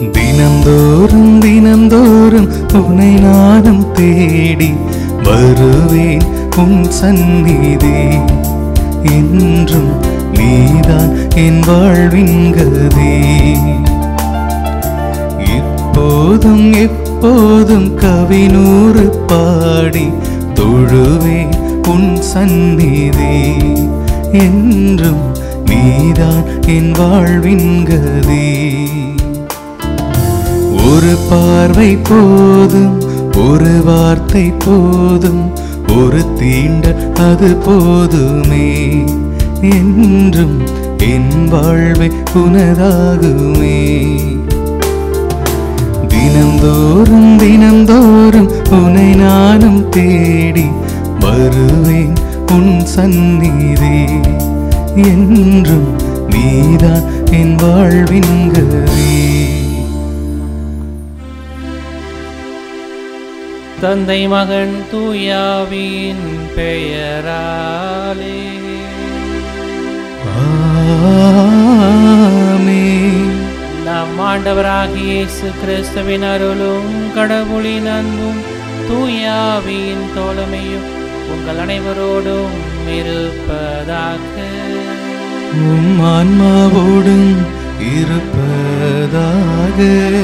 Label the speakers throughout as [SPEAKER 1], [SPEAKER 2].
[SPEAKER 1] தினந்தோறும் தினந்தோறும் உன்னை நானும் தேடி வருவேன் உன் சந்நிதி என்றும் நீதான் என் வாழ்வின் கதி இப்போதும் எப்போதும் கவினூறு பாடி தொழுவேன் உன் சந்நிதி என்றும் நீதான் என் வாழ்வின் கதி ஒரு பார்வை போதும் ஒரு வார்த்தை போதும் ஒரு தீண்ட அது போதுமே என்றும் என் வாழ்வை உனதாகுமே தினந்தோறும் தினந்தோறும் உன்னை நானும் தேடி வருவேன் உன் சந்நிதி என்றும் நீதான் என் வாழ்வின் கதி
[SPEAKER 2] தந்தை மகன் தூயாவின் பெயராலே
[SPEAKER 1] ஆமென்.
[SPEAKER 2] நம் ஆண்டவராகிய இயேசு கிறிஸ்துவின் அருளும் கடவுளின் அன்பும் தூயாவின் தோழமையும் உங்கள் அனைவரோடும் இருப்பதாக
[SPEAKER 1] உம் ஆன்மாவோடும் இருப்பதாக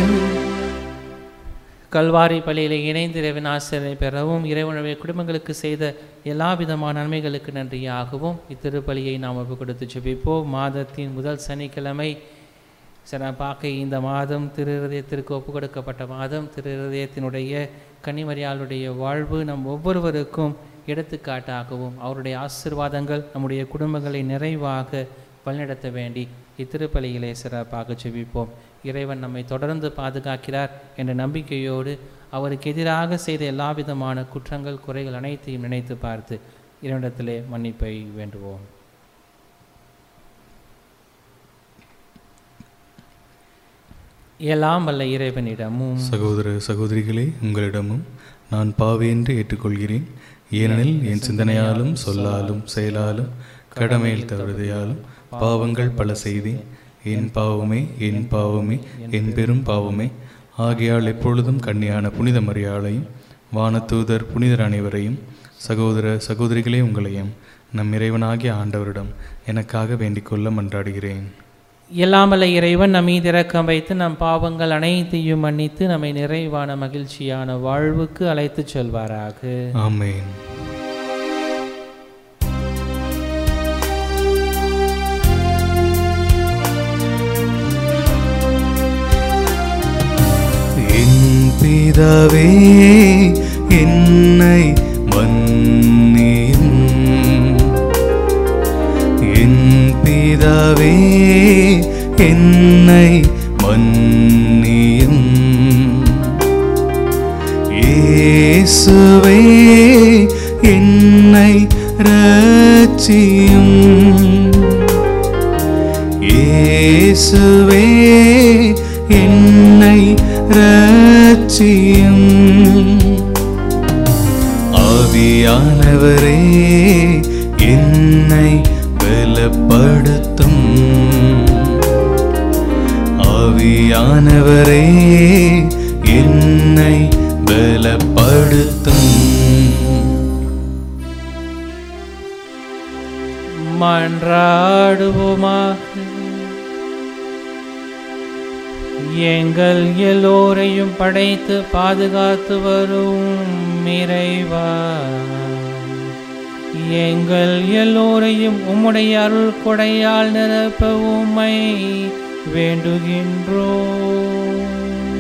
[SPEAKER 2] கல்வாரி பள்ளியில் இணைந்து இறைவன் ஆசிரியை பெறவும் இறைவனுடைய குடும்பங்களுக்கு செய்த எல்லா விதமான நன்மைகளுக்கு நன்றியாகவும் இத்திருப்பலியை நாம் ஒப்பு கொடுத்து ஜெபிப்போம் மாதத்தின் முதல் சனிக்கிழமை சிறப்பாக இந்த மாதம் திரு இருதயத்திற்கு ஒப்பு கொடுக்கப்பட்ட மாதம் திரு இருதயத்தினுடைய கன்னிமரியாளுடைய வாழ்வு நம் ஒவ்வொருவருக்கும் எடுத்துக்காட்டாகவும் அவருடைய ஆசிர்வாதங்கள் நம்முடைய குடும்பங்களை நிறைவாக வழிநடத்த வேண்டி இத்திருப்பலியிலே சிறப்பாக ஜெபிப்போம் இறைவன் நம்மை தொடர்ந்து பாதுகாக்கிறார் என்ற நம்பிக்கையோடு அவருக்கு எதிராக செய்த எல்லா விதமான குற்றங்கள் குறைகள் அனைத்தையும் நினைத்து பார்த்து இறைவனிடத்திலே மன்னிப்பை வேண்டுவோம் எல்லாம் வல்ல இறைவனிடமும்
[SPEAKER 1] சகோதர சகோதரிகளே உங்களிடமும் நான் பாவி என்று ஏற்றுக்கொள்கிறேன் ஏனெனில் என் சிந்தனையாலும் சொல்லாலும் செயலாலும் கடமையில் தவறுதையாலும் பாவங்கள் பல செய்தேன் என் பாவமே என் பாவமே என் பெரும் பாவமே ஆகையால் எப்பொழுதும் கன்னியான புனித மரியாளையும் வானதூதர் புனிதர் அனைவரையும் சகோதர சகோதரிகளே உங்களையும் நம் இறைவனாகிய ஆண்டவரிடம் எனக்காக வேண்டிக்கொள்ள மன்றாடுகிறேன்
[SPEAKER 2] எல்லாமல்ல இறைவன் நம் மீது இரக்கம் வைத்து நம் பாவங்கள் அனைத்தையும் மன்னித்து நம்மை நிறைவான மகிழ்ச்சியான வாழ்வுக்கு அழைத்துச் செல்வாராக
[SPEAKER 1] ஆமென் என் பிதாவே என்னை மன்னியும் என் பிதாவே என்னை மன்னியும் இயேசுவே என்னை ரட்சியும் இயேசுவே என்னை ரட்சியும் ஆவியானவரே என்னை பலப்படுத்தும் ஆவியானவரே என்னை பலப்படுத்தும்
[SPEAKER 2] மன்றாடுவோமாக எங்கள் எல்லோரையும் படைத்து பாதுகாத்து வரும் இறைவா எங்கள் எல்லோரையும் உம்முடைய அருள் கொடையால் நிரப்ப உம்மை வேண்டுகின்றோம்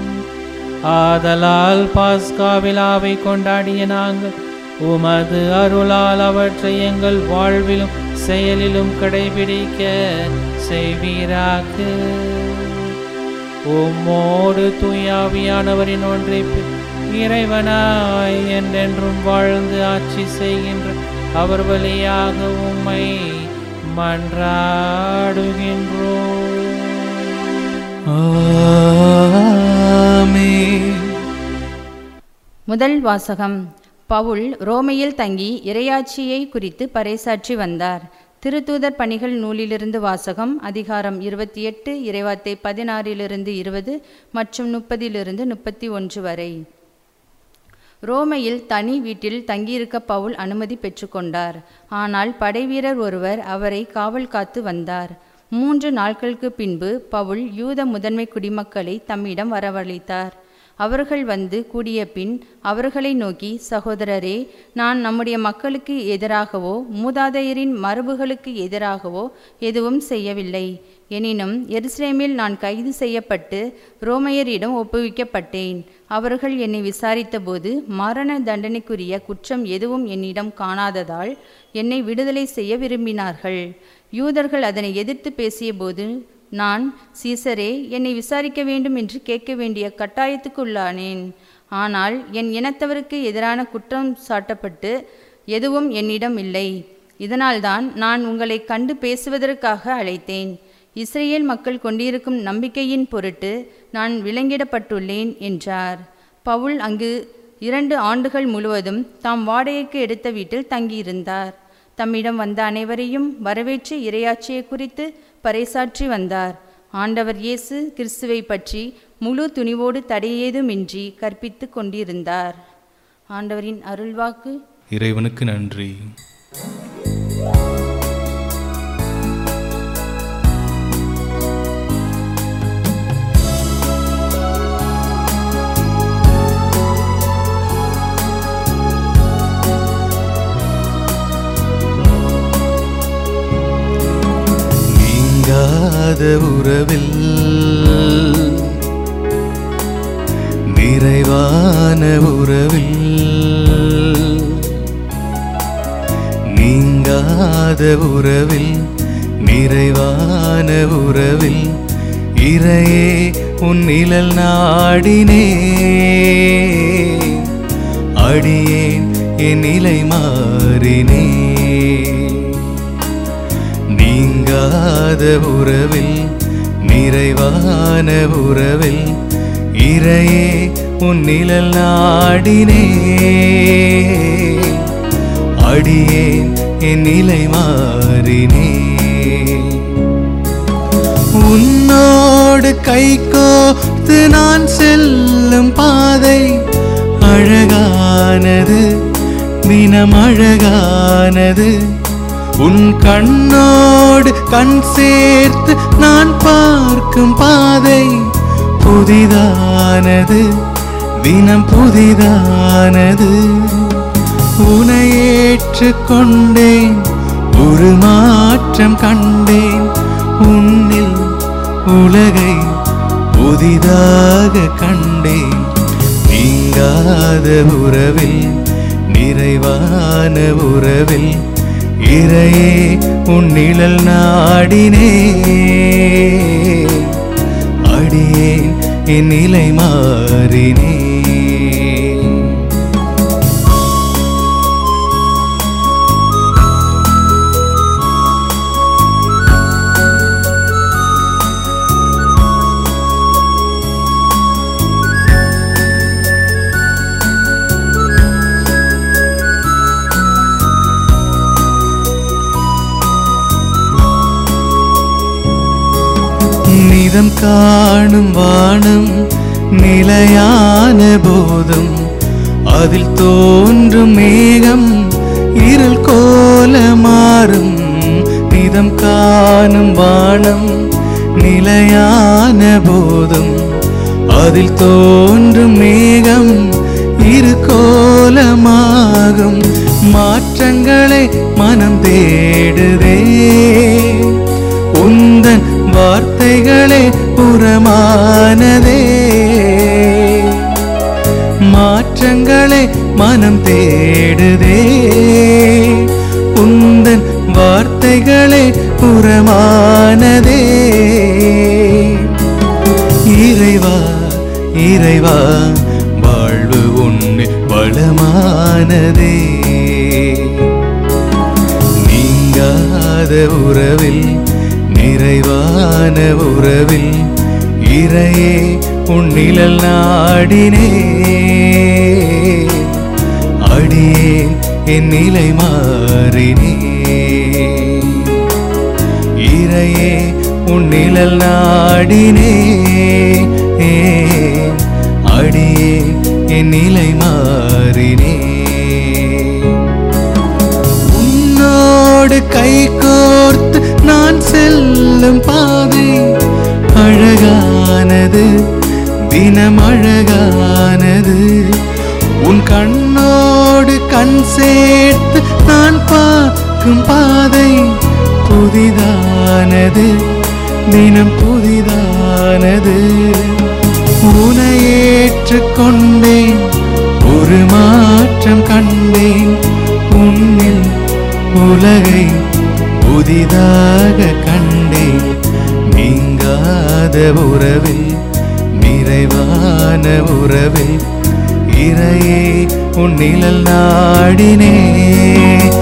[SPEAKER 2] ஆதலால் பாஸ்கா விழாவை கொண்டாடிய நாங்கள் உமது அருளால் அவற்றை எங்கள் வாழ்விலும் செயலிலும் கடைபிடிக்க செய்வீராக உம்மோடு தூயாவியானவரின் ஒன்றிப்பு இறைவனாய் என்றென்றும் வாழ்ந்து ஆட்சி செய்கின்ற அவர் வழியாக உம்மை மன்றாடுகின்றோம்
[SPEAKER 1] ஆமென்
[SPEAKER 3] முதல் வாசகம் பவுல் ரோமையில் தங்கி இறையாட்சியை குறித்து பறைசாற்றி வந்தார் திருத்தூதர் பணிகள் நூலிலிருந்து வாசகம் அதிகாரம் இருபத்தி எட்டு இறைவார்த்தை பதினாறிலிருந்து இருபது மற்றும் முப்பதிலிருந்து முப்பத்தி ஒன்று வரை ரோமையில் தனி வீட்டில் தங்கியிருக்க பவுல் அனுமதி பெற்றுக்கொண்டார் ஆனால் படைவீரர் ஒருவர் அவரை காவல் காத்து வந்தார் மூன்று நாட்களுக்கு பின்பு பவுல் யூத முதன்மை குடிமக்களை தம்மிடம் வரவழைத்தார் அவர்கள் வந்து கூடிய பின் அவர்களை நோக்கி சகோதரரே நான் நம்முடைய மக்களுக்கு எதிராகவோ மூதாதையரின் மரபுகளுக்கு எதிராகவோ எதுவும் செய்யவில்லை எனினும் எருசலேமில் நான் கைது செய்யப்பட்டு ரோமையரிடம் ஒப்புவிக்கப்பட்டேன் அவர்கள் என்னை விசாரித்தபோது மரண தண்டனைக்குரிய குற்றம் எதுவும் என்னிடம் காணாததால் என்னை விடுதலை செய்ய விரும்பினார்கள் யூதர்கள் அதனை எதிர்த்து பேசியபோது நான் சீசரே என்னை விசாரிக்க வேண்டும் என்று கேட்க வேண்டிய கட்டாயத்துக்குள்ளானேன் ஆனால் என் இனத்தவருக்கு எதிரான குற்றம் சாட்டப்பட்டு எதுவும் என்னிடம் இல்லை இதனால்தான் நான் உங்களை கண்டு பேசுவதற்காக அழைத்தேன் இஸ்ரேல் மக்கள் கொண்டிருக்கும் நம்பிக்கையின் பொருட்டு நான் விலங்கிடப்பட்டுள்ளேன் என்றார் பவுல் அங்கு இரண்டு ஆண்டுகள் முழுவதும் தாம் வாடகைக்கு எடுத்த வீட்டில் தங்கியிருந்தார் தம்மிடம் வந்த அனைவரையும் வரவேற்று இரையாட்சியை குறித்து பறைசாற்றி வந்தார் ஆண்டவர் இயேசு கிறிஸ்துவை பற்றி முழு துணிவோடு தடையேதுமின்றி கற்பித்து கொண்டிருந்தார் ஆண்டவரின் அருள்வாக்கு
[SPEAKER 1] இறைவனுக்கு நன்றி நீங்காத உறவில் நிறைவான உறவில் நீங்காத உறவில் நிறைவான உறவில் இறையே உன் நிழல் நாடினே அடியேன் என் நிலை மாறினே நீங்காத உறவில் நிறைவான உறவில் இறையே உன் நிழல் நாடினே அடியேன் என் நிலை மாறினே உன்னோடு கை கோர்த்து நான் செல்லும் பாதை அழகானது தினம் அழகானது உன் கண்ணோடு கண் சேர்த்து நான் பார்க்கும் பாதை புதிதானது தினம் புதிதானது உனை ஏற்றுக்கொண்டேன் ஒரு மாற்றம் கண்டேன் உன்னில் உலகை புதிதாக கண்டேன் நீங்காத உறவில் நிறைவான உறவில் இறையே உன் நிழல் நாடினே அடியேன் என் நிலை மாறினே நிதம் காணும் வானம் நிலையான போதும் அதில் தோன்றும் மேகம் இருள் கோல மாறும் நிதம் காணும் வானம் நிலையான போதும் அதில் தோன்றும் மேகம் இரு கோலமாகும் மாற்றங்களை மனம் தேடுதே உந்தன் வார்த்தைகளே புறமானதே மாற்றங்களே மனம் தேடுதே உந்தன் வார்த்தைகளே புறமானதே இறைவா இறைவா வாழ்வு உன்னை வளமானதே நீங்காத உறவில் நிறைவான உறவில் இறையே உன் நிழல் நாடினே அடியேன் என் நிலை மாறினே உனையே உன்னிழல் நாடினே அடியே என் நிலை மாறினே உன்னோடு கை கோர்த்து நான் செல்லும் பாதை அழகானது தினம் அழகானது உன் கண்ணோடு கண் சேர்த்து நான் பார்க்கும் பாதை புதிதானது தினம் புதிதானது உனை ஏற்றுக்கொண்டேன் ஒரு மாற்றம் கண்டேன் உன்னில் உலகை புதிதாக கண்டேன் நீங்காத உறவில் நிறைவான உறவில் இறையே உன்னிழல் நாடினேன்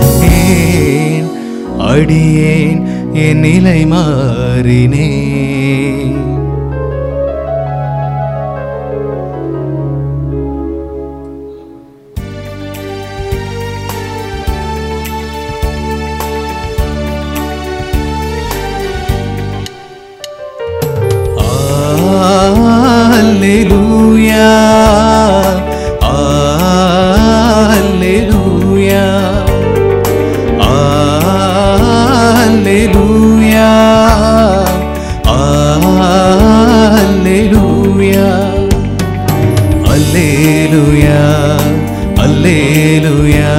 [SPEAKER 1] அடியேன் என் நிலை மாறினேன் Alleluia. Alleluia. Alleluia. Alleluia. Alleluia. Alleluia.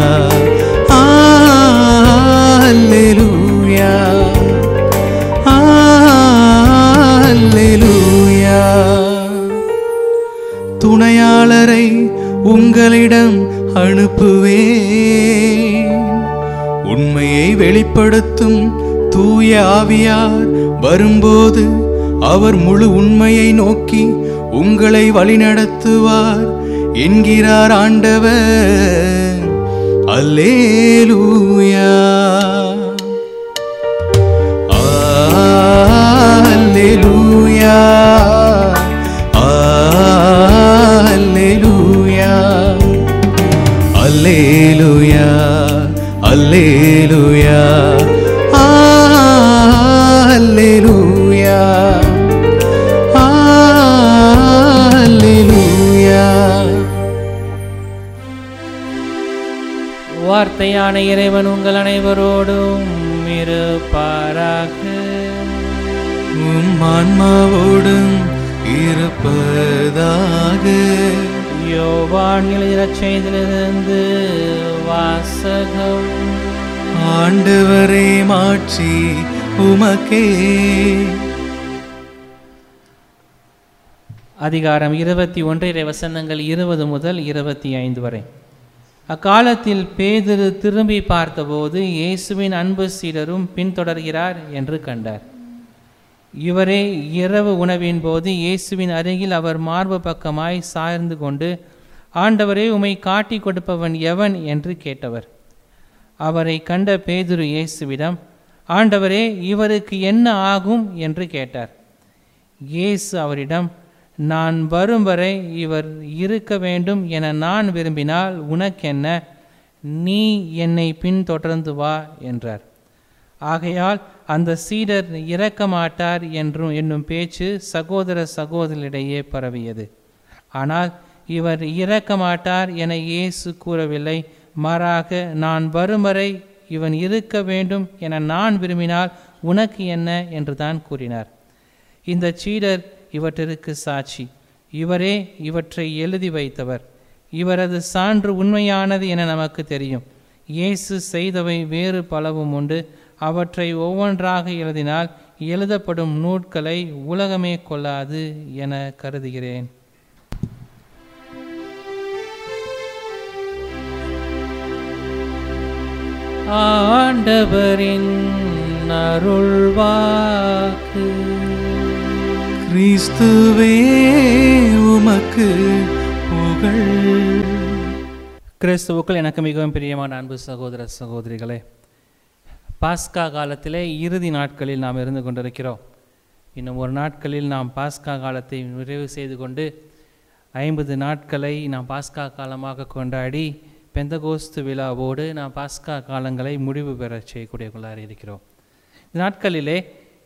[SPEAKER 1] Alleluia. அல்லேலூயா துணையாளரை உங்களிடம் அனுப்புவேன் உண்மையை வெளிப்படுத்தும் தூய ஆவியார் வரும்போது அவர் முழு உண்மையை நோக்கி உங்களை வழிநடத்துவார் என்கிறார் ஆண்டவர் அல்லேலூயா Alleluia. Alleluia. Alleluia. Alleluia. Alleluia. Alleluia.
[SPEAKER 2] வார்த்தையான இறைவன் உங்கள் அனைவரோடும் இருப்பாராக
[SPEAKER 1] உம் ஆன்மாவோடும் இருப்பதாக
[SPEAKER 2] யோவான் எழுதின செய்திலிருந்து வாசகம்
[SPEAKER 1] ஆண்டவரே மாட்சி உமக்கே
[SPEAKER 2] அதிகாரம் இருபத்தி ஒன்றிலே வசனங்கள் இருபது முதல் இருபத்தி ஐந்து வரை அக்காலத்தில் பேதுரு திரும்பி பார்த்தபோது இயேசுவின் அன்பு சீடரும் பின்தொடர்கிறார் என்று கண்டார் இவரே இரவு உணவின் போது இயேசுவின் அருகில் அவர் மார்பு பக்கமாய் சாய்ந்து கொண்டு ஆண்டவரே உமை காட்டிக் கொடுப்பவன் எவன் என்று கேட்டவர் அவரை கண்ட பேதுரு இயேசுவிடம் ஆண்டவரே இவருக்கு என்ன ஆகும் என்று கேட்டார் இயேசு அவரிடம் நான் வரும் வரை இவர் இருக்க வேண்டும் என நான் விரும்பினால் உனக்கென்ன நீ என்னை பின்தொடர்ந்து வா என்றார் ஆகையால் அந்த சீடர் இறக்க மாட்டார் என்றும் என்னும் பேச்சு சகோதர சகோதரிடையே பரவியது ஆனால் இவர் இறக்க மாட்டார் என இயேசு கூறவில்லை மாறாக நான் வரும் வரை இவன் இருக்க வேண்டும் என நான் விரும்பினால் உனக்கு என்ன என்று தான் கூறினார் இந்த சீடர் இவற்றிற்கு சாட்சி இவரே இவற்றை எழுதி வைத்தவர் இவரது சான்று உண்மையானது என நமக்கு தெரியும் இயேசு செய்தவை வேறு பலவும் உண்டு அவற்றை ஒவ்வொன்றாக எழுதினால் எழுதப்படும் நூட்களை உலகமே கொள்ளாது என கருதுகிறேன் ஆண்டவரின் அருள்வாக்கு
[SPEAKER 1] கிறிஸ்துவே உமக்கு புகழ்
[SPEAKER 2] கிறிஸ்துவுக்குள் எனக்கு மிகவும் பிரியமான அன்பு சகோதர சகோதரிகளே பாஸ்கா காலத்திலே இறுதி நாட்களில் நாம் இருந்து கொண்டிருக்கிறோம் இன்னும் ஒரு நாட்களில் நாம் பாஸ்கா காலத்தை நிறைவு செய்து கொண்டு ஐம்பது நாட்களை நாம் பாஸ்கா காலமாக கொண்டாடி பெந்தகோஸ்து விழாவோடு நாம் பாஸ்கா காலங்களை முடிவு பெறச் செய்யக்கூடியவர்களாக இருக்கிறோம் இந்த நாட்களிலே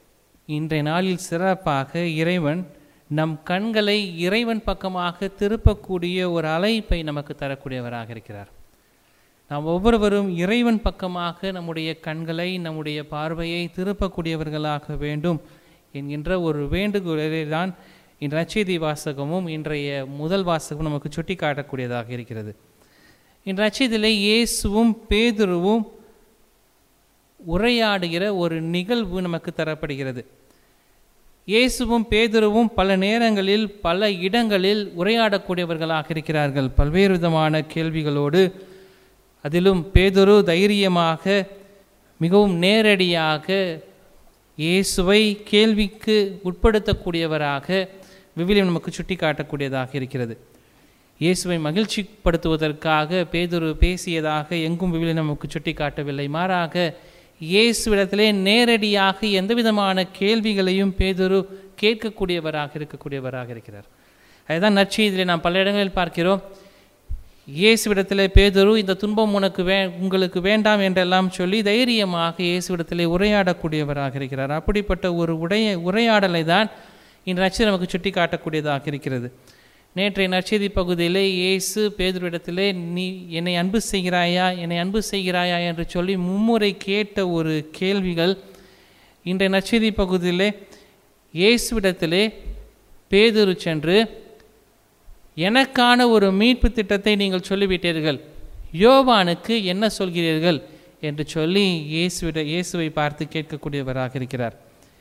[SPEAKER 2] இன்றைய நாளில் சிறப்பாக இறைவன் நம் கண்களை இறைவன் பக்கமாக திருப்பக்கூடிய ஒரு அழைப்பை நமக்கு தரக்கூடியவராக இருக்கிறார் நாம் ஒவ்வொருவரும் இறைவன் பக்கமாக நம்முடைய கண்களை நம்முடைய பார்வையை திருப்பக்கூடியவர்களாக வேண்டும் என்கின்ற ஒரு வேண்டுகோளை தான் இன்று நச்செய்தி வாசகமும் இன்றைய முதல் வாசகமும் நமக்கு சுட்டி காட்டக்கூடியதாக இருக்கிறது இன்று நச்செய்தியிலே இயேசுவும் பேதுருவும் உரையாடுகிற ஒரு நிகழ்வு நமக்கு தரப்படுகிறது இயேசுவும் பேதுருவும் பல நேரங்களில் பல இடங்களில் உரையாடக்கூடியவர்களாக இருக்கிறார்கள் பல்வேறு விதமான கேள்விகளோடு அதிலும் பேதுரு தைரியமாக மிகவும் நேரடியாக இயேசுவை கேள்விக்கு உட்படுத்தக்கூடியவராக விவிலியம் நமக்கு சுட்டி காட்டக்கூடியதாக இருக்கிறது இயேசுவை மகிழ்ச்சிப்படுத்துவதற்காக பேதுரு பேசியதாக எங்கும் விவிலியம் நமக்கு சுட்டி காட்டவில்லை மாறாக இயேசுவிடத்திலே நேரடியாக எந்த விதமான கேள்விகளையும் பேதுரு கேட்கக்கூடியவராக இருக்கக்கூடியவராக இருக்கிறார் அதுதான் நற்செய்தியிலே நாம் பல இடங்களில் பார்க்கிறோம் இயேசுவிடத்திலே பேதுரு இந்த துன்பம் உனக்கு வே உங்களுக்கு வேண்டாம் என்றெல்லாம் சொல்லி தைரியமாக இயேசுவிடத்திலே உரையாடக்கூடியவராக இருக்கிறார் அப்படிப்பட்ட ஒரு உடைய உரையாடலை தான் இன்று நச்சு நமக்கு சுட்டி காட்டக்கூடியதாக இருக்கிறது நேற்றைய நற்செய்தி பகுதியிலே இயேசு பேதுருவிடத்திலே நீ என்னை அன்பு செய்கிறாயா என்னை அன்பு செய்கிறாயா என்று சொல்லி மும்முறை கேட்ட ஒரு கேள்விகள் இன்றைய நற்செய்தி பகுதியிலே இயேசுவிடத்திலே பேதுரு சென்று எனக்கான ஒரு மீட்பு திட்டத்தை நீங்கள் சொல்லிவிட்டீர்கள் யோவானுக்கு என்ன சொல்கிறீர்கள் என்று சொல்லி இயேசுவிட இயேசுவை பார்த்து கேட்கக்கூடியவராக இருக்கிறார்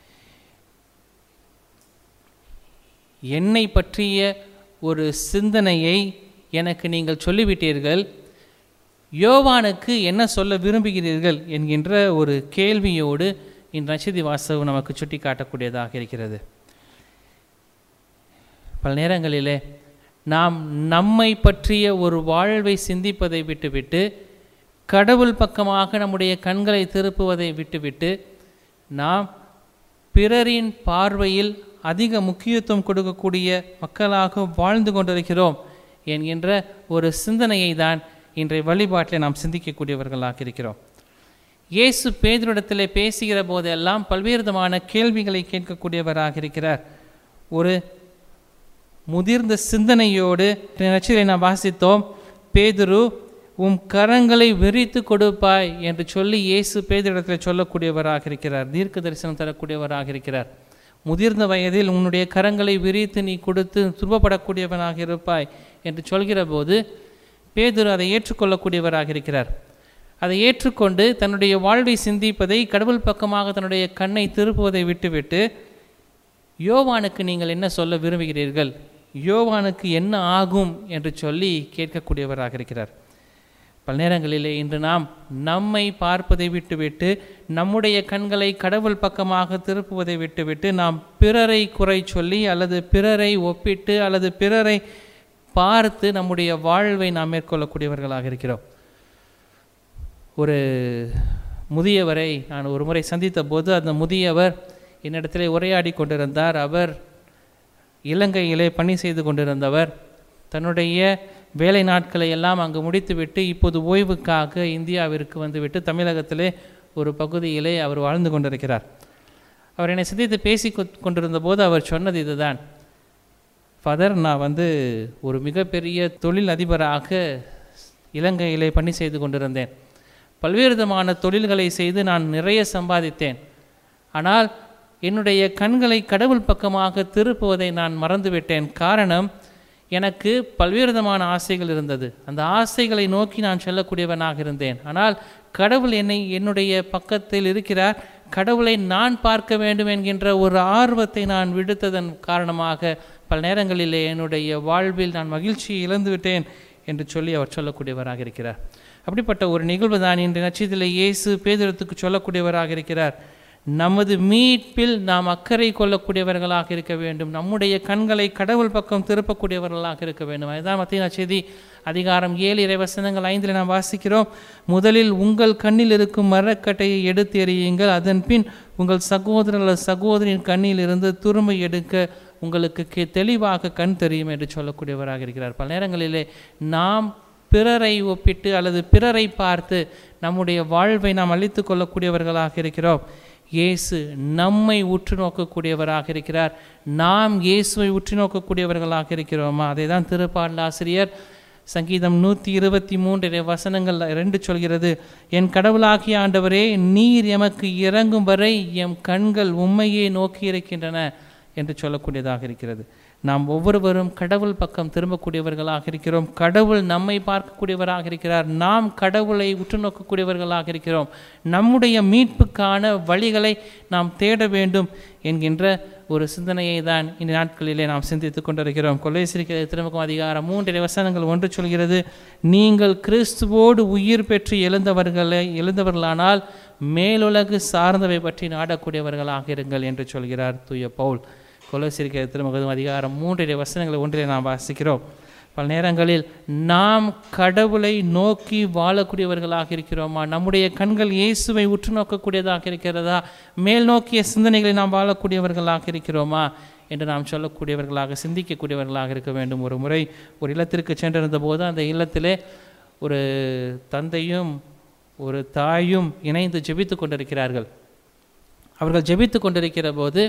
[SPEAKER 2] என்னை பற்றிய ஒரு சிந்தனையை எனக்கு நீங்கள் சொல்லிவிட்டீர்கள் யோவானுக்கு என்ன சொல்ல விரும்புகிறீர்கள் என்கின்ற ஒரு கேள்வியோடு இந்த நச்சதி வாசகம் நமக்கு சுட்டி காட்டக்கூடியதாக இருக்கிறது பல நேரங்களிலே நாம் நம்மை பற்றிய ஒரு வாழ்வை சிந்திப்பதை விட்டுவிட்டு கடவுள் பக்கமாக நம்முடைய கண்களை திருப்புவதை விட்டுவிட்டு நாம் பிறரின் பார்வையில் அதிக முக்கியத்துவம் கொடுக்கக்கூடிய மக்களாக வாழ்ந்து கொண்டிருக்கிறோம் என்கின்ற ஒரு சிந்தனையை தான் இன்றைய வழிபாட்டில் நாம் சிந்திக்கக்கூடியவர்களாக இருக்கிறோம் இயேசு பேதரிடத்திலே பேசுகிற போதெல்லாம் பல்வேறு விதமான கேள்விகளை கேட்கக்கூடியவராக இருக்கிறார் ஒரு முதிர்ந்த சிந்தனையோடு நச்சிலை நாம் வாசித்தோம் பேதுரு உம் கரங்களை விரித்து கொடுப்பாய் என்று சொல்லி இயேசு பேதரிடத்தில் சொல்லக்கூடியவராக இருக்கிறார் தீர்க்க தரிசனம் தரக்கூடியவராக இருக்கிறார் முதிர்ந்த வயதில் உன்னுடைய கரங்களை விரித்து நீ கொடுத்து துன்பப்படக்கூடியவனாக இருப்பாய் என்று சொல்கிற போது பேதுரு அதை ஏற்றுக்கொள்ளக்கூடியவராக இருக்கிறார் அதை ஏற்றுக்கொண்டு தன்னுடைய வாழ்வை சிந்திப்பதை கடவுள் பக்கமாக தன்னுடைய கண்ணை திருப்புவதை விட்டுவிட்டு யோவானுக்கு நீங்கள் என்ன சொல்ல விரும்புகிறீர்கள் யோவானுக்கு என்ன ஆகும் என்று சொல்லி கேட்கக்கூடியவராக இருக்கிறார் பல நேரங்களிலே இன்று நாம் நம்மை பார்ப்பதை விட்டுவிட்டு நம்முடைய கண்களை கடவுள் பக்கமாக திருப்புவதை விட்டுவிட்டு நாம் பிறரை குறை சொல்லி அல்லது பிறரை ஒப்பிட்டு அல்லது பிறரை பார்த்து நம்முடைய வாழ்வை நாம் மேற்கொள்ளக்கூடியவர்களாக இருக்கிறோம் ஒரு முதியவரை நான் ஒரு முறை சந்தித்த போது அந்த முதியவர் என்னிடத்திலே உரையாடி கொண்டிருந்தார் அவர் இலங்கையிலே பணி செய்து கொண்டிருந்தவர் தன்னுடைய வேலை நாட்களை எல்லாம் அங்கு முடித்துவிட்டு இப்போது ஓய்வுக்காக இந்தியாவிற்கு வந்துவிட்டு தமிழகத்திலே ஒரு பகுதியிலே அவர் வாழ்ந்து கொண்டிருக்கிறார் அவர் என்னை சந்தித்து பேசி கொண்டிருந்த போது அவர் சொன்னது இதுதான் ஃபாதர் நான் வந்து ஒரு மிகப்பெரிய தொழில் அதிபராக இலங்கையிலே பணி செய்து கொண்டிருந்தேன் பல்வேறு விதமான தொழில்களை செய்து நான் நிறைய சம்பாதித்தேன் ஆனால் என்னுடைய கண்களை கடவுள் பக்கமாக திருப்புவதை நான் மறந்துவிட்டேன் காரணம் எனக்கு பல்வேறு விதமான ஆசைகள் இருந்தது அந்த ஆசைகளை நோக்கி நான் செல்லக்கூடியவனாக இருந்தேன் ஆனால் கடவுள் என்னை என்னுடைய பக்கத்தில் இருக்கிறார் கடவுளை நான் பார்க்க வேண்டும் என்கின்ற ஒரு ஆர்வத்தை நான் விடுத்ததன் காரணமாக பல நேரங்களிலே என்னுடைய வாழ்வில் நான் மகிழ்ச்சியை இழந்துவிட்டேன் என்று சொல்லி அவர் சொல்லக்கூடியவராக இருக்கிறார் அப்படிப்பட்ட ஒரு நிகழ்வு தான் இன்று நட்சத்திர இயேசு பேதரத்துக்கு சொல்லக்கூடியவராக இருக்கிறார் நமது மீட்பில் நாம் அக்கறை கொள்ளக்கூடியவர்களாக இருக்க வேண்டும் நம்முடைய கண்களை கடவுள் பக்கம் திருப்பக்கூடியவர்களாக இருக்க வேண்டும் அதுதான் மத்திய செய்தி அதிகாரம் ஏழு இறைவசனங்கள் ஐந்தில் நாம் வாசிக்கிறோம் முதலில் உங்கள் கண்ணில் இருக்கும் மரக்கட்டையை எடுத்து எறியுங்கள் அதன் பின் உங்கள் சகோதரர் சகோதரின் கண்ணில் இருந்து துருமை எடுக்க உங்களுக்கு தெளிவாக கண் தெரியும் என்று சொல்லக்கூடியவராக இருக்கிறார் பல நேரங்களிலே நாம் பிறரை ஒப்பிட்டு அல்லது பிறரை பார்த்து நம்முடைய வாழ்வை நாம் அழித்து கொள்ளக்கூடியவர்களாக இருக்கிறோம் இயேசு நம்மை உற்று நோக்கக்கூடியவராக இருக்கிறார் நாம் இயேசுவை உற்று நோக்கக்கூடியவர்களாக இருக்கிறோமா அதை தான் திருப்பாடல் ஆசிரியர் சங்கீதம் நூற்றி இருபத்தி மூன்று வசனங்கள் ரெண்டு சொல்கிறது என் கடவுளாகிய ஆண்டவரே நீர் எமக்கு இறங்கும் வரை எம் கண்கள் உண்மையே நோக்கி இருக்கின்றன என்று சொல்லக்கூடியதாக இருக்கிறது நாம் ஒவ்வொருவரும் கடவுள் பக்கம் திரும்பக்கூடியவர்களாக இருக்கிறோம் கடவுள் நம்மை பார்க்கக்கூடியவராக இருக்கிறார் நாம் கடவுளை உற்று நோக்கக்கூடியவர்களாக இருக்கிறோம் நம்முடைய மீட்புக்கான வழிகளை நாம் தேட வேண்டும் என்கின்ற ஒரு சிந்தனையை தான் இந்த நாட்களிலே நாம் சிந்தித்துக் கொண்டிருக்கிறோம் கொள்ளைசிரிக்கிற திருமுகம் அதிகாரம் மூன்று வசனங்கள் ஒன்று சொல்கிறது நீங்கள் கிறிஸ்துவோடு உயிர் பெற்று எழுந்தவர்களை எழுந்தவர்களானால் மேலுலகு சார்ந்தவை பற்றி நாடக்கூடியவர்களாக இருங்கள் என்று சொல்கிறார் தூய பவுல் கொலோசிரிக்கிற திருமுகம் அதிகாரம் மூன்றிலே வசனங்களை ஒன்றிலே நாம் வாசிக்கிறோம் பல நேரங்களில் நாம் கடவுளை நோக்கி வாழக்கூடியவர்களாக இருக்கிறோமா நம்முடைய கண்கள் இயேசுவை உற்று நோக்கக்கூடியதாக இருக்கிறதா மேல் நோக்கிய சிந்தனைகளை நாம் வாழக்கூடியவர்களாக இருக்கிறோமா என்று நாம் சொல்லக்கூடியவர்களாக சிந்திக்கக்கூடியவர்களாக இருக்க வேண்டும் ஒரு முறை ஒரு இல்லத்திற்கு சென்றிருந்த போது அந்த இல்லத்திலே ஒரு தந்தையும் ஒரு தாயும் இணைந்து ஜெபித்து கொண்டிருக்கிறார்கள் அவர்கள் ஜெபித்து கொண்டிருக்கிற போது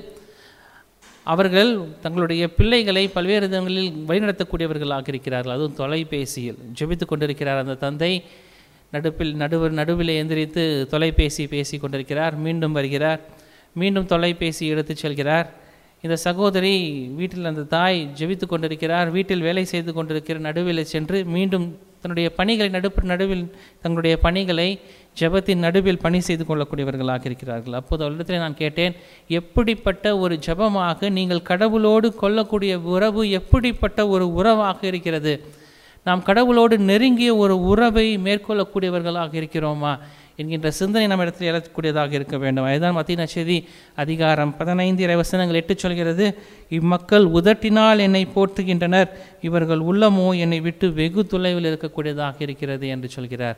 [SPEAKER 2] அவர்கள் தங்களுடைய பிள்ளைகளை பல்வேறு விதங்களில் வழிநடத்தக்கூடியவர்களாக இருக்கிறார்கள் அதுவும் தொலைபேசியில் ஜெபித்து கொண்டிருக்கிறார் அந்த தந்தை நடுப்பில் நடுவு நடுவில் எந்திரித்து தொலைபேசி பேசி கொண்டிருக்கிறார் மீண்டும் வருகிறார் மீண்டும் தொலைபேசி எடுத்துச் செல்கிறார் இந்த சகோதரி வீட்டில் அந்த தாய் ஜெபித்து கொண்டிருக்கிறார் வீட்டில் வேலை செய்து கொண்டிருக்கிற நடுவில் சென்று மீண்டும் தன்னுடைய பணிகளை நடுப்பு நடுவில் தங்களுடைய பணிகளை ஜெபத்தின் நடுவில் பணி செய்து கொள்ளக்கூடியவர்களாக இருக்கிறார்கள் அப்போது அவரிடத்தில் நான் கேட்டேன் எப்படிப்பட்ட ஒரு ஜெபமாக நீங்கள் கடவுளோடு கொள்ளக்கூடிய உறவு எப்படிப்பட்ட ஒரு உறவாக இருக்கிறது நாம் கடவுளோடு நெருங்கிய ஒரு உறவை மேற்கொள்ளக்கூடியவர்களாக இருக்கிறோமா என்கின்ற சிந்தனை நம்ம இடத்தில் எழக்கூடியதாக இருக்க வேண்டும் அதுதான் மத்திய நச்செய்தி அதிகாரம் பதினைந்து இறை வசனங்கள் எட்டு சொல்கிறது இம்மக்கள் உதட்டினால் என்னை போற்றுகின்றனர் இவர்கள் உள்ளமோ என்னை விட்டு வெகு தொலைவில் இருக்கக்கூடியதாக இருக்கிறது என்று சொல்கிறார்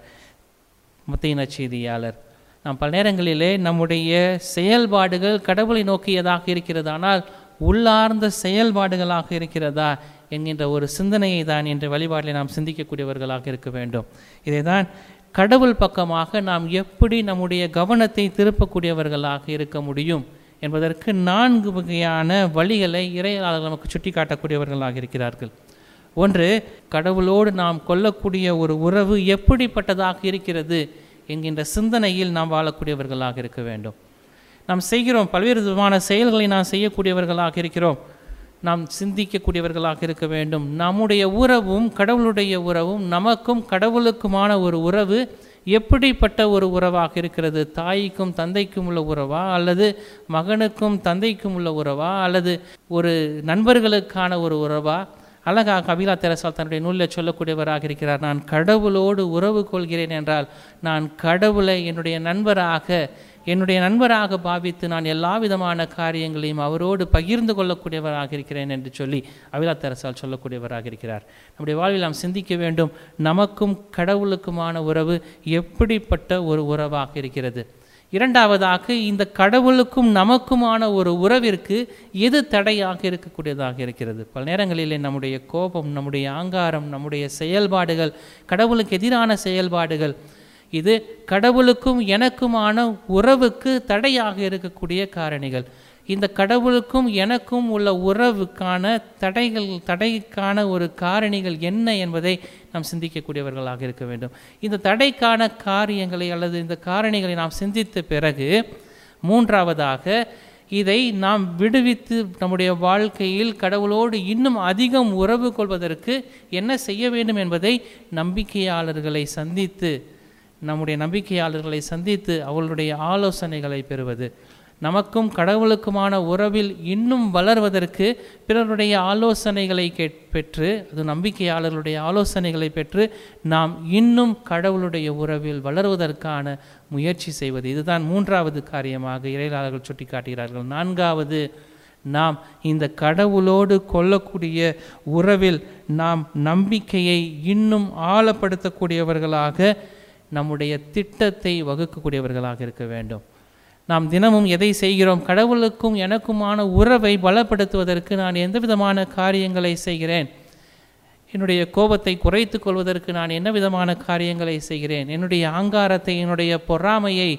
[SPEAKER 2] மத்திய நச்செய்தியாளர் நாம் பல நேரங்களிலே நம்முடைய செயல்பாடுகள் கடவுளை நோக்கியதாக இருக்கிறது ஆனால் உள்ளார்ந்த செயல்பாடுகளாக இருக்கிறதா என்கின்ற ஒரு சிந்தனையை தான் இன்று வழிபாட்டில் நாம் சிந்திக்கக்கூடியவர்களாக இருக்க வேண்டும் இதை தான் கடவுள் பக்கமாக நாம் எப்படி நம்முடைய கவனத்தை திருப்பக்கூடியவர்களாக இருக்க முடியும் என்பதற்கு நான்கு வகையான வழிகளை இறையாளர்கள் நமக்கு சுட்டி காட்டக்கூடியவர்களாக இருக்கிறார்கள் ஒன்று கடவுளோடு நாம் கொள்ளக்கூடிய ஒரு உறவு எப்படிப்பட்டதாக இருக்கிறது என்கின்ற சிந்தனையில் நாம் வாழக்கூடியவர்களாக இருக்க வேண்டும் நாம் செய்கிறோம் பல்வேறு விதமான செயல்களை நாம் செய்யக்கூடியவர்களாக இருக்கிறோம் நாம் சிந்திக்கக்கூடியவர்களாக இருக்க வேண்டும் நம்முடைய உறவும் கடவுளுடைய உறவும் நமக்கும் கடவுளுக்குமான ஒரு உறவு எப்படிப்பட்ட ஒரு உறவாக இருக்கிறது தாய்க்கும் தந்தைக்கும் உள்ள உறவா அல்லது மகனுக்கும் தந்தைக்கும் உள்ள உறவா அல்லது ஒரு நண்பர்களுக்கான ஒரு உறவா அழகாக கபிலா தெரசால் தன்னுடைய நூலில் சொல்லக்கூடியவராக இருக்கிறார் நான் கடவுளோடு உறவு கொள்கிறேன் என்றால் நான் கடவுளை என்னுடைய நண்பராக என்னுடைய நண்பராக பாவித்து நான் எல்லா விதமான காரியங்களையும் அவரோடு பகிர்ந்து கொள்ளக்கூடியவராக இருக்கிறேன் என்று சொல்லி அபிலா தெரசால் சொல்லக்கூடியவராக இருக்கிறார் நம்முடைய வாழ்வில் நாம் சிந்திக்க வேண்டும் நமக்கும் கடவுளுக்குமான உறவு எப்படிப்பட்ட ஒரு உறவாக இருக்கிறது இரண்டாவதாக இந்த கடவுளுக்கும் நமக்குமான ஒரு உறவிற்கு எது தடையாக இருக்கக்கூடியதாக இருக்கிறது பல நேரங்களிலே நம்முடைய கோபம் நம்முடைய ஆங்காரம் நம்முடைய செயல்பாடுகள் கடவுளுக்கு எதிரான செயல்பாடுகள் இது கடவுளுக்கும் எனக்குமான உறவுக்கு தடையாக இருக்கக்கூடிய காரணிகள் இந்த கடவுளுக்கும் எனக்கும் உள்ள உறவுக்கான தடைகள் தடைக்கான ஒரு காரணிகள் என்ன என்பதை நாம் சிந்திக்கக்கூடியவர்களாக இருக்க வேண்டும் இந்த தடைக்கான காரியங்களை அல்லது இந்த காரணிகளை நாம் சிந்தித்த பிறகு மூன்றாவதாக இதை நாம் விடுவித்து நம்முடைய வாழ்க்கையில் கடவுளோடு இன்னும் அதிகம் உறவு கொள்வதற்கு என்ன செய்ய வேண்டும் என்பதை நம்பிக்கையாளர்களை சந்தித்து நம்முடைய நம்பிக்கையாளர்களை சந்தித்து அவர்களுடைய ஆலோசனைகளை பெறுவது நமக்கும் கடவுளுக்குமான உறவில் இன்னும் வளர்வதற்கு பிறருடைய ஆலோசனைகளை கேட் பெற்று அது நம்பிக்கையாளர்களுடைய ஆலோசனைகளை பெற்று நாம் இன்னும் கடவுளுடைய உறவில் வளர்வதற்கான முயற்சி செய்வது இதுதான் மூன்றாவது காரியமாக இறையாளர்கள் சுட்டி காட்டுகிறார்கள் நான்காவது நாம் இந்த கடவுளோடு கொள்ளக்கூடிய உறவில் நாம் நம்பிக்கையை இன்னும் ஆழப்படுத்தக்கூடியவர்களாக நம்முடைய திட்டத்தை வகுக்கக்கூடியவர்களாக இருக்க வேண்டும் நாம் தினமும் எதை செய்கிறோம் கடவுளுக்கும் எனக்குமான உறவை பலப்படுத்துவதற்கு நான் எந்த விதமான காரியங்களை செய்கிறேன் என்னுடைய கோபத்தை குறைத்து கொள்வதற்கு நான் என்ன விதமான காரியங்களை செய்கிறேன் என்னுடைய ஆங்காரத்தை என்னுடைய பொறாமையை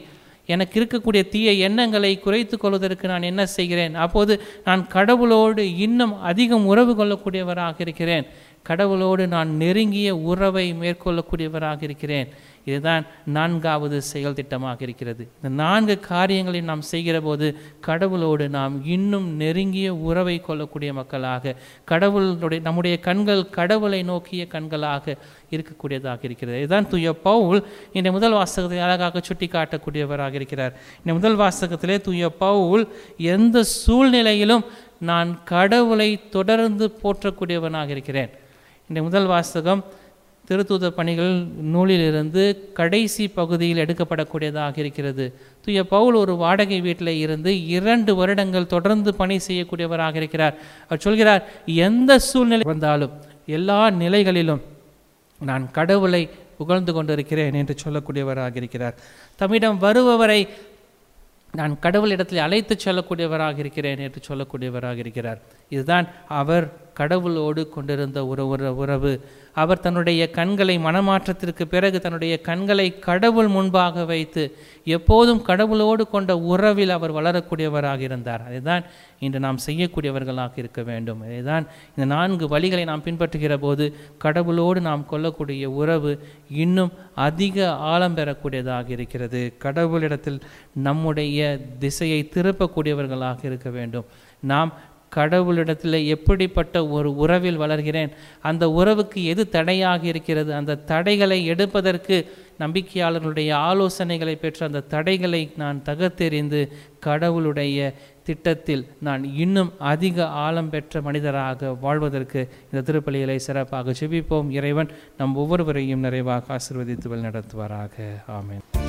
[SPEAKER 2] எனக்கு இருக்கக்கூடிய தீய எண்ணங்களை குறைத்து கொள்வதற்கு நான் என்ன செய்கிறேன் அப்போது நான் கடவுளோடு இன்னும் அதிகம் உறவு கொள்ளக்கூடியவராக இருக்கிறேன் கடவுளோடு நான் நெருங்கிய உறவை மேற்கொள்ளக்கூடியவராக இருக்கிறேன் இதுதான் நான்காவது செயல் திட்டமாக இருக்கிறது இந்த நான்கு காரியங்களை நாம் செய்கிற போது கடவுளோடு நாம் இன்னும் நெருங்கிய உறவை கொள்ளக்கூடிய மக்களாக கடவுளுடைய நம்முடைய கண்கள் கடவுளை நோக்கிய கண்களாக இருக்கக்கூடியதாக இருக்கிறது இதுதான் தூய பவுல் இந்த முதல் வாசகத்தை அழகாக சுட்டி காட்டக்கூடியவராக இருக்கிறார் இந்த முதல் வாசகத்திலே தூய பவுல் எந்த சூழ்நிலையிலும் நான் கடவுளை தொடர்ந்து போற்றக்கூடியவனாக இருக்கிறேன் இந்த முதல் வாசகம் திருத்தூத பணிகள் நூலிலிருந்து கடைசி பகுதியில் எடுக்கப்படக்கூடியதாக இருக்கிறது தூய பவுல் ஒரு வாடகை வீட்டில் இருந்து இரண்டு வருடங்கள் தொடர்ந்து பணி செய்யக்கூடியவராக இருக்கிறார் அவர் சொல்கிறார் எந்த சூழ்நிலை வந்தாலும் எல்லா நிலைகளிலும் நான் கடவுளை புகழ்ந்து கொண்டிருக்கிறேன் என்று சொல்லக்கூடியவராக இருக்கிறார் தம்மிடம் வருபவரை நான் கடவுளிடத்தில் அழைத்து செல்லக்கூடியவராக இருக்கிறேன் என்று சொல்லக்கூடியவராக இருக்கிறார் இதுதான் அவர் கடவுளோடு கொண்டிருந்த ஒரு ஒரு உறவு அவர் தன்னுடைய கண்களை மனமாற்றத்திற்கு பிறகு தன்னுடைய கண்களை கடவுள் முன்பாக வைத்து எப்போதும் கடவுளோடு கொண்ட உறவில் அவர் வளரக்கூடியவராக இருந்தார் அதுதான் இன்று நாம் செய்யக்கூடியவர்களாக இருக்க வேண்டும் இதுதான் இந்த நான்கு வழிகளை நாம் பின்பற்றுகிற போது கடவுளோடு நாம் கொள்ளக்கூடிய உறவு இன்னும் அதிக ஆழம் பெறக்கூடியதாக இருக்கிறது கடவுளிடத்தில் நம்முடைய திசையை திருப்பக்கூடியவர்களாக இருக்க வேண்டும் நாம் கடவுளிடத்தில் எப்படிப்பட்ட ஒரு உறவில் வளர்கிறேன் அந்த உறவுக்கு எது தடையாக இருக்கிறது அந்த தடைகளை எடுப்பதற்கு நம்பிக்கையாளர்களுடைய ஆலோசனைகளை பெற்று அந்த தடைகளை நான் தகர்த்தெறிந்து கடவுளுடைய திட்டத்தில் நான் இன்னும் அதிக ஆழம் பெற்ற மனிதராக வாழ்வதற்கு இந்த திருப்பலிகளை சிறப்பாக செபிப்போம் இறைவன் நம் ஒவ்வொருவரையும் நிறைவாக ஆசிர்வதித்து நடத்துவாராக ஆமென்